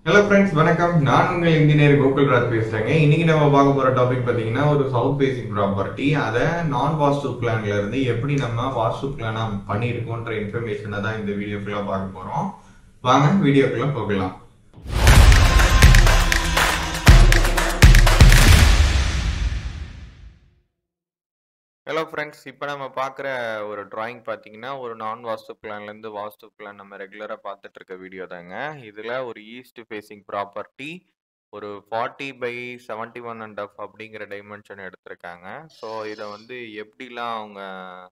hello friends வணக்கம் நான் உங்கள் இன்ஜினியர் கோகுல்ராஜ் பேசுறேங்க இன்னைக்கு நம்ம பார்க்க போற டாபிக் பாத்தீங்கன்னா ஒரு சவுத் பேசிக் ப்ராப்பர்ட்டி அதை நான் வாஸ்து பிளான்ல இருந்து எப்படி நம்ம வாஸ்து பிளானா பண்ணியிருக்கோன்ற இன்ஃபர்மேஷனை தான் இந்த வீடியோ ஃபுல்லா பார்க்க போறோம் வாங்க வீடியோக்குள்ள போகலாம் ஹலோ ஃப்ரெண்ட்ஸ் இப்போ நம்ம பார்க்குற ஒரு டிராயிங் பார்த்தீங்கன்னா ஒரு நான் வாஸ்து பிளான்லேருந்து வாஸ்து பிளான் நம்ம ரெகுலராக பார்த்துட்டு இருக்க வீடியோ தாங்க இதில் ஒரு ஈஸ்ட் ஃபேஸிங் ப்ராப்பர்ட்டி ஒரு forty by seventy one and half அப்படிங்கிற டைமென்ஷன் எடுத்திருக்காங்க ஸோ இதை வந்து எப்படிலாம் அவங்க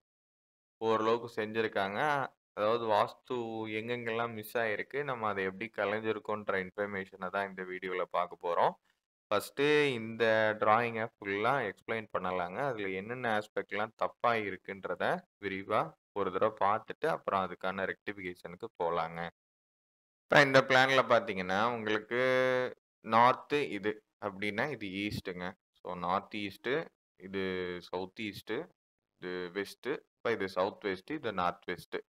ஓரளவுக்கு செஞ்சுருக்காங்க அதாவது வாஸ்து எங்கெங்கெல்லாம் மிஸ் ஆகிருக்கு நம்ம அதை எப்படி கலைஞ்சிருக்கோன்ற இன்ஃபர்மேஷனை தான் இந்த வீடியோவில் பார்க்க போகிறோம் ஃபஸ்ட்டு இந்த டிராயிங்கை ஃபுல்லாக எக்ஸ்பிளைன் பண்ணலாங்க அதில் என்னென்ன ஆஸ்பெக்ட்லாம் தப்பாக இருக்குன்றத விரிவாக ஒரு தடவை பார்த்துட்டு அப்புறம் அதுக்கான ரெக்டிஃபிகேஷனுக்கு போகலாங்க இப்போ இந்த பிளானில் பார்த்தீங்கன்னா உங்களுக்கு நார்த்து இது அப்படின்னா இது ஈஸ்ட்டுங்க ஸோ நார்த் ஈஸ்ட்டு இது சவுத் ஈஸ்ட்டு இது வெஸ்ட்டு இப்போ இது சவுத் வெஸ்ட்டு இது நார்த் வெஸ்ட்டு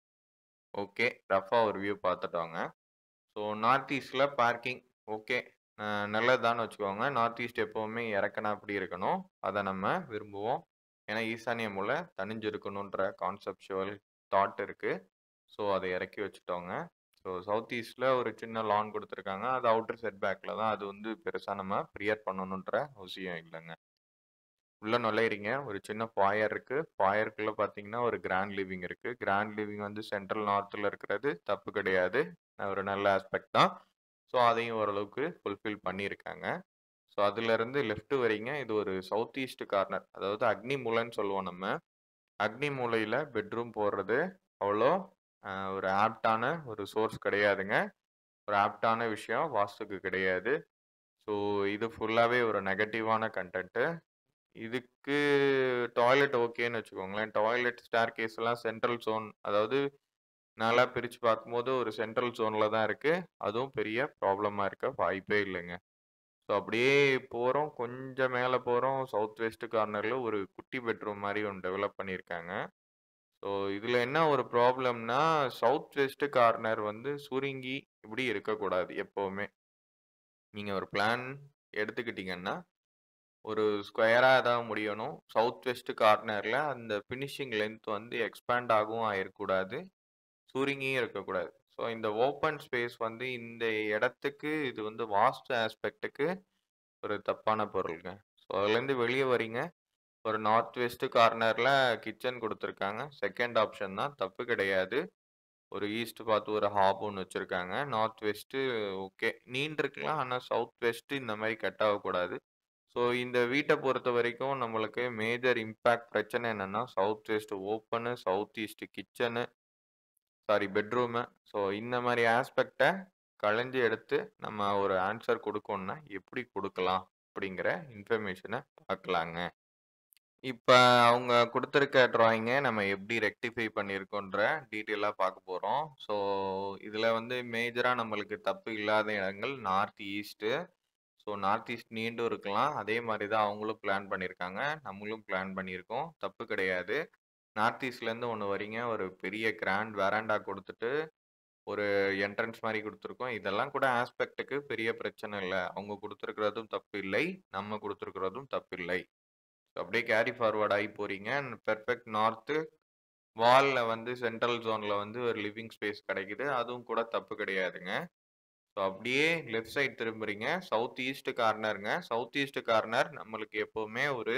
ஓகே ரஃபாக ஒரு வியூ பார்த்துட்டோங்க ஸோ நார்த் ஈஸ்டில் பார்க்கிங் ஓகே நல்லதுதான்னு வச்சுக்கோங்க நார்த் ஈஸ்ட் எப்போவுமே இறக்கணும் அப்படி இருக்கணும் அதை நம்ம விரும்புவோம் ஏன்னா ஈசானிய மூலை தனிஞ்சிருக்கணுன்ற கான்செப்டுவல் தாட் இருக்குது ஸோ அதை இறக்கி வச்சுட்டோங்க ஸோ சவுத் ஈஸ்டில் ஒரு சின்ன லான் கொடுத்துருக்காங்க அது அவுட்டர் செட் பேக்கில் தான் அது வந்து பெருசாக நம்ம ப்ரியர் பண்ணணுன்ற அவசியம் இல்லைங்க உள்ளே நுழையிறீங்க ஒரு சின்ன ஃபாயர் இருக்குது ஃபாயருக்குள்ளே பார்த்தீங்கன்னா ஒரு கிராண்ட் லிவிங் இருக்குது கிராண்ட் லிவிங் வந்து சென்ட்ரல் நார்த்தில் இருக்கிறது தப்பு கிடையாது ஒரு நல்ல ஆஸ்பெக்ட் தான் ஸோ அதையும் ஓரளவுக்கு ஃபுல்ஃபில் பண்ணியிருக்காங்க ஸோ அதுலேருந்து லெஃப்ட் வரீங்க இது ஒரு சவுத் ஈஸ்ட் கார்னர் அதாவது அக்னி மூலைன்னு சொல்லுவோம் நம்ம அக்னி மூலையில் பெட்ரூம் போடுறது அவ்வளோ ஒரு ஆப்டான ஒரு சோர்ஸ் கிடையாதுங்க ஒரு ஆப்டான விஷயம் வாஸ்துக்கு கிடையாது ஸோ இது ஃபுல்லாகவே ஒரு நெகட்டிவான கண்டென்ட்டு இதுக்கு டாய்லெட் ஓகேன்னு வச்சுக்கோங்களேன் டாய்லெட் ஸ்டார் கேஸ் எல்லாம் சென்ட்ரல் ஜோன் அதாவது நல்லா பிரித்து பார்க்கும்போது ஒரு சென்ட்ரல் ஜோனில் தான் இருக்குது அதுவும் பெரிய ப்ராப்ளமாக இருக்க வாய்ப்பே இல்லைங்க ஸோ அப்படியே போகிறோம் கொஞ்சம் மேலே போகிறோம் சவுத் வெஸ்ட் கார்னரில் ஒரு குட்டி பெட்ரூம் மாதிரி ஒன்று டெவலப் பண்ணியிருக்காங்க ஸோ இதில் என்ன ஒரு ப்ராப்ளம்னா சவுத் வெஸ்ட் கார்னர் வந்து சுருங்கி இப்படி இருக்கக்கூடாது எப்போவுமே நீங்கள் ஒரு பிளான் எடுத்துக்கிட்டிங்கன்னா ஒரு ஸ்கொயராக ஏதாவது முடியணும் சவுத் வெஸ்ட் கார்னரில் அந்த ஃபினிஷிங் லென்த் வந்து எக்ஸ்பேண்ட் ஆகவும் ஆயிடக்கூடாது சுருங்கியும் இருக்கக்கூடாது ஸோ இந்த ஓப்பன் ஸ்பேஸ் வந்து இந்த இடத்துக்கு இது வந்து வாஸ்து ஆஸ்பெக்ட்டுக்கு ஒரு தப்பான பொருளுங்க ஸோ அதுலேருந்து வெளியே வரீங்க ஒரு நார்த் வெஸ்ட் கார்னரில் கிச்சன் கொடுத்துருக்காங்க செகண்ட் ஆப்ஷன் தான் தப்பு கிடையாது ஒரு ஈஸ்ட் பார்த்து ஒரு ஹாப் ஒன்று வச்சுருக்காங்க நார்த் வெஸ்ட்டு ஓகே நீண்டிருக்கலாம் ஆனால் சவுத் வெஸ்ட்டு இந்த மாதிரி கட் ஆகக்கூடாது ஸோ இந்த வீட்டை பொறுத்த வரைக்கும் நம்மளுக்கு மேஜர் இம்பேக்ட் பிரச்சனை என்னென்னா south west open south east kitchen sorry bedroom so இந்த மாதிரி ஆஸ்பெக்டை களைஞ்சு எடுத்து நம்ம ஒரு ஆன்சர் கொடுக்கணும்னா எப்படி கொடுக்கலாம் அப்படிங்கிற இன்ஃபர்மேஷனை பார்க்கலாங்க இப்போ அவங்க கொடுத்துருக்க ட்ராயிங்கை நம்ம எப்படி ரெக்டிஃபை பண்ணியிருக்கோன்ற டீட்டெயிலாக பார்க்க போகிறோம் ஸோ இதில் வந்து மேஜராக நம்மளுக்கு தப்பு இல்லாத இடங்கள் north east so north east நீண்டும் இருக்கலாம் அதே மாதிரி தான் அவங்களும் பிளான் பண்ணியிருக்காங்க நம்மளும் பிளான் பண்ணியிருக்கோம் தப்பு கிடையாது நார்த் ஈஸ்ட்லேருந்து ஒன்று வரீங்க ஒரு பெரிய கிராண்ட் வேராண்டா கொடுத்துட்டு ஒரு என்ட்ரன்ஸ் மாதிரி கொடுத்துருக்கோம் இதெல்லாம் கூட ஆஸ்பெக்ட்டுக்கு பெரிய பிரச்சனை இல்லை அவங்க கொடுத்துருக்கிறதும் தப்பு இல்லை நம்ம கொடுத்துருக்கிறதும் தப்பு இல்லை ஸோ அப்படியே கேரி ஃபார்வர்ட் ஆகி போகிறீங்க பெர்ஃபெக்ட் நார்த்து வாலில் வந்து சென்ட்ரல் ஜோனில் வந்து ஒரு லிவிங் ஸ்பேஸ் கிடைக்குது அதுவும் கூட தப்பு கிடையாதுங்க ஸோ அப்படியே லெஃப்ட் சைட் திரும்புறீங்க சவுத் ஈஸ்ட் கார்னருங்க சவுத் ஈஸ்ட் கார்னர் நம்மளுக்கு எப்போவுமே ஒரு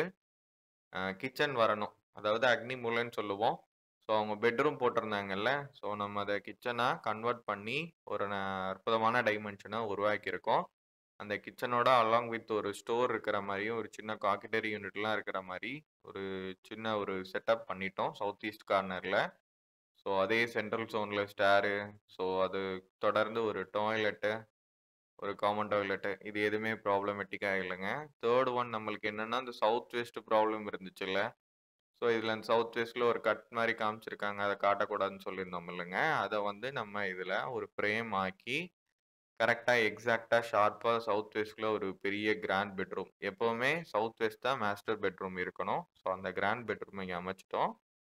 கிச்சன் வரணும் அதாவது அக்னி மூலைன்னு சொல்லுவோம் ஸோ அவங்க பெட்ரூம் போட்டிருந்தாங்கல்ல ஸோ நம்ம அதை கிச்சனாக கன்வெர்ட் பண்ணி ஒரு அற்புதமான டைமென்ஷனை உருவாக்கியிருக்கோம் அந்த கிச்சனோட அலாங் வித் ஒரு ஸ்டோர் இருக்கிற மாதிரியும் ஒரு சின்ன காக்கிட்டரி யூனிட்லாம் இருக்கிற மாதிரி ஒரு சின்ன ஒரு செட்டப் பண்ணிட்டோம் சவுத் ஈஸ்ட் கார்னரில் ஸோ அதே சென்ட்ரல் ஜோனில் ஸ்டேரு ஸோ அது தொடர்ந்து ஒரு டாய்லெட்டு ஒரு காமன் டாய்லெட்டு இது எதுவுமே ப்ராப்ளமேட்டிக்காக இல்லைங்க தேர்ட் ஒன் நம்மளுக்கு என்னென்னா இந்த சவுத் வெஸ்ட் ப்ராப்ளம் இருந்துச்சுல்ல ஸோ இதில் இந்த சவுத் வெஸ்ட்டில் ஒரு கட் மாதிரி காமிச்சிருக்காங்க அதை காட்டக்கூடாதுன்னு சொல்லியிருந்தோம் இல்லைங்க அதை வந்து நம்ம இதில் ஒரு ஃப்ரேம் ஆக்கி கரெக்டாக எக்ஸாக்டாக ஷார்ப்பாக சவுத் வெஸ்ட்டில் ஒரு பெரிய கிராண்ட் பெட்ரூம் எப்போவுமே சவுத் வெஸ்ட் தான் மாஸ்டர் பெட்ரூம் இருக்கணும் ஸோ அந்த கிராண்ட் பெட்ரூம் இங்கே அமைச்சிட்டோம்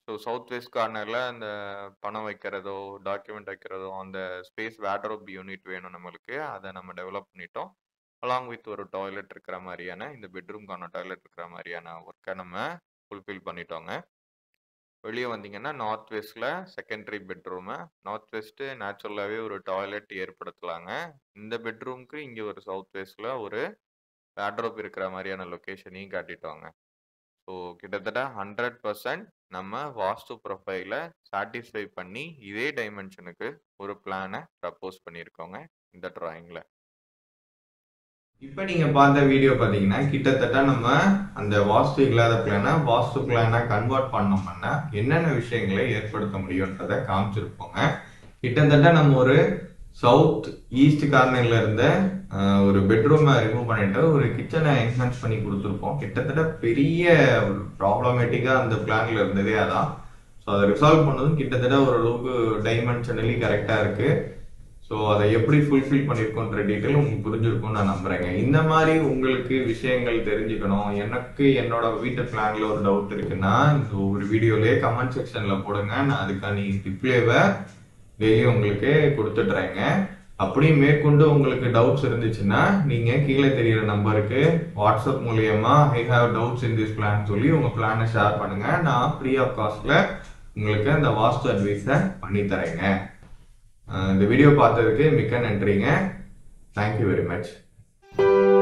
ஸோ சவுத் வெஸ்ட் கார்னரில் அந்த பணம் வைக்கிறதோ டாக்குமெண்ட் வைக்கிறதோ அந்த ஸ்பேஸ் வேட்ரோப் யூனிட் வேணும் நம்மளுக்கு அதை நம்ம டெவலப் பண்ணிட்டோம் அலாங் வித் ஒரு டாய்லெட் இருக்கிற மாதிரியான இந்த பெட்ரூம்க்கான டாய்லெட் இருக்கிற மாதிரியான ஒர்க்கை நம்ம ஃபுல்ஃபில் பண்ணிட்டோங்க வெளியே வந்தீங்கன்னா நார்த் வெஸ்ட்டில் செகண்டரி பெட்ரூமு நார்த் வெஸ்ட்டு நேச்சுரலாகவே ஒரு டாய்லெட் ஏற்படுத்தலாங்க இந்த பெட்ரூம்க்கு இங்கே ஒரு சவுத் வெஸ்ட்டில் ஒரு வேட்ரோப் இருக்கிற மாதிரியான லொக்கேஷனையும் காட்டிட்டோங்க ஸோ கிட்டத்தட்ட ஹண்ட்ரட் பர்சன்ட் நம்ம வாஸ்து ப்ரொஃபைலை சாட்டிஸ்ஃபை பண்ணி இதே டைமென்ஷனுக்கு ஒரு பிளானை ப்ரப்போஸ் பண்ணியிருக்கோங்க இந்த ட்ராயிங்கில் இப்போ நீங்க பார்த்த வீடியோ பாத்தீங்கன்னா கிட்டத்தட்ட நம்ம அந்த வாஸ்து இல்லாத பிளானை வாஸ்து பிளானா கன்வெர்ட் பண்ணோம்னா என்னென்ன விஷயங்களை ஏற்படுத்த முடியும்ன்றத காமிச்சிருப்போங்க கிட்டத்தட்ட நம்ம ஒரு சவுத் ஈஸ்ட் கார்னர்ல இருந்த அஹ், ஒரு பெட்ரூமை ரிமூவ் பண்ணிட்டு ஒரு கிச்சனை என்ஹான்ஸ் பண்ணி கொடுத்துருப்போம் கிட்டத்தட்ட பெரிய ஒரு ப்ராப்ளமேட்டிக்கா அந்த பிளான்ல இருந்ததே அதான் ஸோ அதை ரிசால்வ் பண்ணதும் கிட்டத்தட்ட ஓரளவுக்கு டைமென்ஷனலி கரெக்டா இருக்கு ஸோ அதை எப்படி ஃபுல்ஃபில் பண்ணியிருக்கோன்ற டீட்டெயில் உங்களுக்கு புரிஞ்சிருக்கும்னு நான் நம்புறேங்க இந்த மாதிரி உங்களுக்கு விஷயங்கள் தெரிஞ்சுக்கணும் எனக்கு என்னோட வீட்டு பிளான்ல ஒரு டவுட் இருக்குன்னா இந்த ஒரு வீடியோலயே கமெண்ட் செக்ஷன்ல போடுங்க நான் அதுக்கான ரிப்ளேவை டெய்லி உங்களுக்கு கொடுத்துட்றேங்க அப்படியே மேற்கொண்டு உங்களுக்கு டவுட்ஸ் இருந்துச்சுன்னா நீங்க கீழே தெரியிற நம்பருக்கு வாட்ஸ்அப் மூலியமா I have doubts in this plan சொல்லி உங்க பிளானை ஷேர் பண்ணுங்க நான் ஃப்ரீ ஆஃப் காஸ்ட்ல உங்களுக்கு அந்த வாஸ்து அட்வைஸை பண்ணி தரேங்க அஹ் இந்த வீடியோ பார்த்ததுக்கு மிக்க நன்றிங்க தேங்க்யூ வெரி மச்